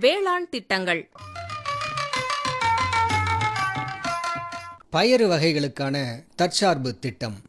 வேளாண் திட்டங்கள் பயறு வகைகளுக்கான தற்சார்பு திட்டம்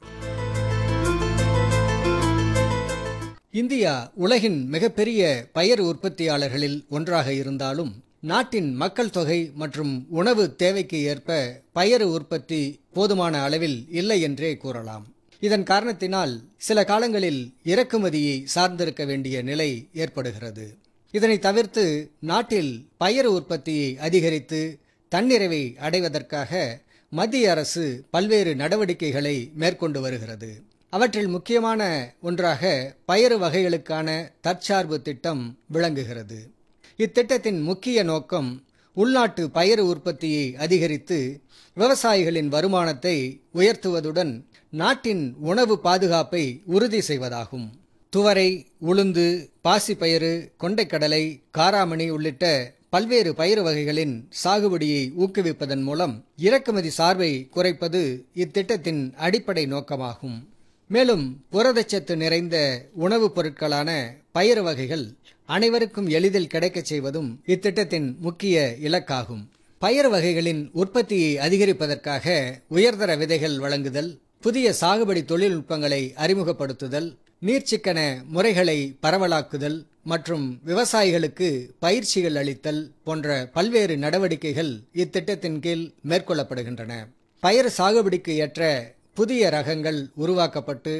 இந்தியா உலகின் மிகப்பெரிய பயறு உற்பத்தியாளர்களில் ஒன்றாக இருந்தாலும் நாட்டின் மக்கள் தொகை மற்றும் உணவு தேவைக்கு ஏற்ப பயறு உற்பத்தி போதுமான அளவில் இல்லை என்றே கூறலாம் இதன் காரணத்தினால் சில காலங்களில் இறக்குமதியை சார்ந்திருக்க வேண்டிய நிலை ஏற்படுகிறது இதனை தவிர்த்து நாட்டில் பயறு உற்பத்தியை அதிகரித்து தன்னிறைவை அடைவதற்காக மத்திய அரசு பல்வேறு நடவடிக்கைகளை மேற்கொண்டு வருகிறது அவற்றில் முக்கியமான ஒன்றாக பயறு வகைகளுக்கான தற்சார்பு திட்டம் விளங்குகிறது இத்திட்டத்தின் முக்கிய நோக்கம் உள்நாட்டு பயறு உற்பத்தியை அதிகரித்து விவசாயிகளின் வருமானத்தை உயர்த்துவதுடன் நாட்டின் உணவு பாதுகாப்பை உறுதி செய்வதாகும் துவரை உளுந்து பாசிப்பயிறு கொண்டைக்கடலை காராமணி உள்ளிட்ட பல்வேறு பயிர் வகைகளின் சாகுபடியை ஊக்குவிப்பதன் மூலம் இறக்குமதி சார்பை குறைப்பது இத்திட்டத்தின் அடிப்படை நோக்கமாகும் மேலும் புரதச்சத்து நிறைந்த உணவுப் பொருட்களான பயிர் வகைகள் அனைவருக்கும் எளிதில் கிடைக்கச் செய்வதும் இத்திட்டத்தின் முக்கிய இலக்காகும் பயிர் வகைகளின் உற்பத்தியை அதிகரிப்பதற்காக உயர்தர விதைகள் வழங்குதல் புதிய சாகுபடி தொழில்நுட்பங்களை அறிமுகப்படுத்துதல் நீர்ச்சிக்கன முறைகளை பரவலாக்குதல் மற்றும் விவசாயிகளுக்கு பயிற்சிகள் அளித்தல் போன்ற பல்வேறு நடவடிக்கைகள் இத்திட்டத்தின் கீழ் மேற்கொள்ளப்படுகின்றன பயிர் சாகுபடிக்கு ஏற்ற புதிய ரகங்கள் உருவாக்கப்பட்டு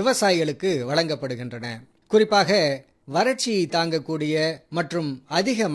விவசாயிகளுக்கு வழங்கப்படுகின்றன குறிப்பாக வறட்சியை தாங்கக்கூடிய மற்றும் அதிக